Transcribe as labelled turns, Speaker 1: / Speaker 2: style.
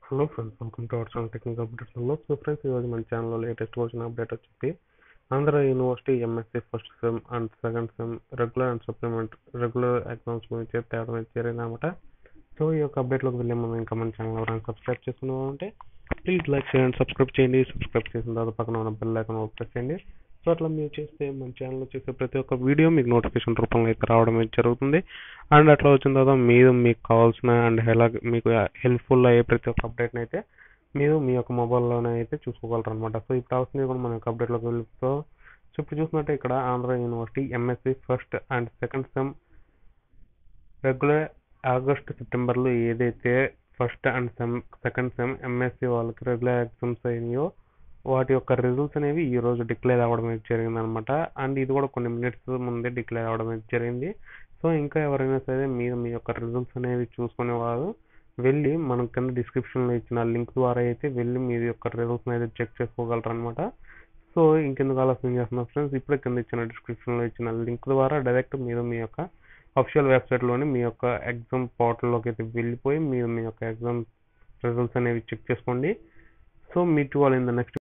Speaker 1: hello friends welcome to our channel technical అప్డేట్స్లో so friends ఈరోజు మన ఛానల్లో లేటెస్ట్ వచ్చిన అప్డేట్ వచ్చి Andhra university MSc first sem and second sem regular and supplement regular exams గురించి తేవడం అయితే జరిగిందన్నమాట సో ఈ యొక్క అప్డేట్లోకి వెళ్ళే ముందు ఇంకా మన ఛానల్ ఎవరైనా సబ్స్క్రైబ్ చేసుకున్నామంటే ప్లీజ్ లైక్ చేయండి సబ్స్క్రైబ్ చేయండి సబ్స్క్రైబ్ చేసిన తర్వాత పక్కన ఉన్న బెల్ ఐకాన్ ప్రెస్ చేయండి సో అట్లా మీరు చేస్తే మన ఛానల్లో చేసే ప్రతి ఒక్క వీడియో మీకు నోటిఫికేషన్ రూపంలో అయితే రావడం అయితే జరుగుతుంది అండ్ అట్లా వచ్చిన తర్వాత మీరు మీకు కావాల్సిన అండ్ ఎలా మీకు హెల్ప్ఫుల్ అయ్యే ప్రతి ఒక్క అప్డేట్ని అయితే మీరు మీ యొక్క మొబైల్లోనే అయితే చూసుకోగలరు అనమాట సో ఇప్పుడు అవసరం కూడా మన యొక్క అప్డేట్లోకి వెళ్తూ సో ఇప్పుడు చూసినట్టే ఇక్కడ Andhra university MSc first and second sem regular August సెప్టెంబర్లో ఏదైతే first and sem second sem MSc వాళ్ళకి రెగ్యులర్ ఎగ్జామ్స్ అయినాయో వాటి యొక్క రిజల్ట్స్ అనేవి ఈ రోజు డిక్లేర్ అవ్వడం అయితే జరిగింది అనమాట అండ్ ఇది కూడా కొన్ని మినిట్స్ ముందే డిక్లేర్ అవ్వడం అయితే జరిగింది సో ఇంకా ఎవరైనా సరే మీరు మీ యొక్క రిజల్ట్స్ అనేవి చూసుకునే వారు వెళ్ళి మనం కింద డిస్క్రిప్షన్లో ఇచ్చిన లింక్ ద్వారా అయితే వెళ్ళి మీ యొక్క రిజల్ట్స్ అయితే చెక్ చేసుకోగలరు అనమాట సో ఇంకెందుకు ఆలోచన చేస్తున్నారు ఫ్రెండ్స్ ఇప్పుడే కింద ఇచ్చిన డిస్క్రిప్షన్లో ఇచ్చిన లింక్ ద్వారా డైరెక్ట్ మీరు మీ యొక్క అఫిషియల్ వెబ్సైట్లోని మీ యొక్క ఎగ్జామ్ పోర్టల్లోకి అయితే వెళ్ళిపోయి మీరు మీ యొక్క ఎగ్జామ్ రిజల్ట్స్ అనేవి చెక్ చేసుకోండి సో మీట్ వాళ్ళు ఇన్ ద నెక్స్ట్